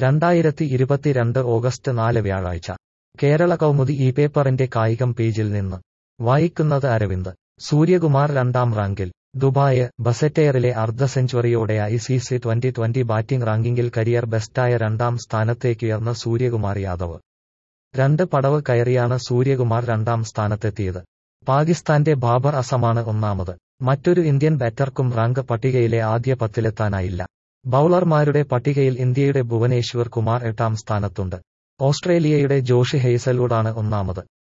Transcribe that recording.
രണ്ടായിരത്തി ഇരുപത്തിരണ്ട് ഓഗസ്റ്റ് നാല് വ്യാഴാഴ്ച കേരള കൗമുദി ഈ പേപ്പറിന്റെ കായികം പേജിൽ നിന്ന് വായിക്കുന്നത് അരവിന്ദ് സൂര്യകുമാർ രണ്ടാം റാങ്കിൽ ദുബായ് ബസറ്റെയറിലെ അർദ്ധ സെഞ്ചുറിയോടെ I C C twenty twenty batting റാങ്കിങ്ങിൽ കരിയർ ബെസ്റ്റായ രണ്ടാം സ്ഥാനത്തേക്കുയർന്ന സൂര്യകുമാർ യാദവ് രണ്ട് പടവ് കയറിയാണ് സൂര്യകുമാർ രണ്ടാം സ്ഥാനത്തെത്തിയത് പാകിസ്ഥാന്റെ ബാബർ അസമാണ് ഒന്നാമത് മറ്റൊരു ഇന്ത്യൻ ബാറ്റർക്കും റാങ്ക് പട്ടികയിലെ ആദ്യ പത്തിലെത്താനായില്ല ബൌളർമാരുടെ പട്ടികയിൽ ഇന്ത്യയുടെ ഭുവനേശ്വർ കുമാർ എട്ടാം സ്ഥാനത്തുണ്ട് ഓസ്ട്രേലിയയുടെ ജോഷി ഹെയ്സൽവുഡാണ് ഒന്നാമത്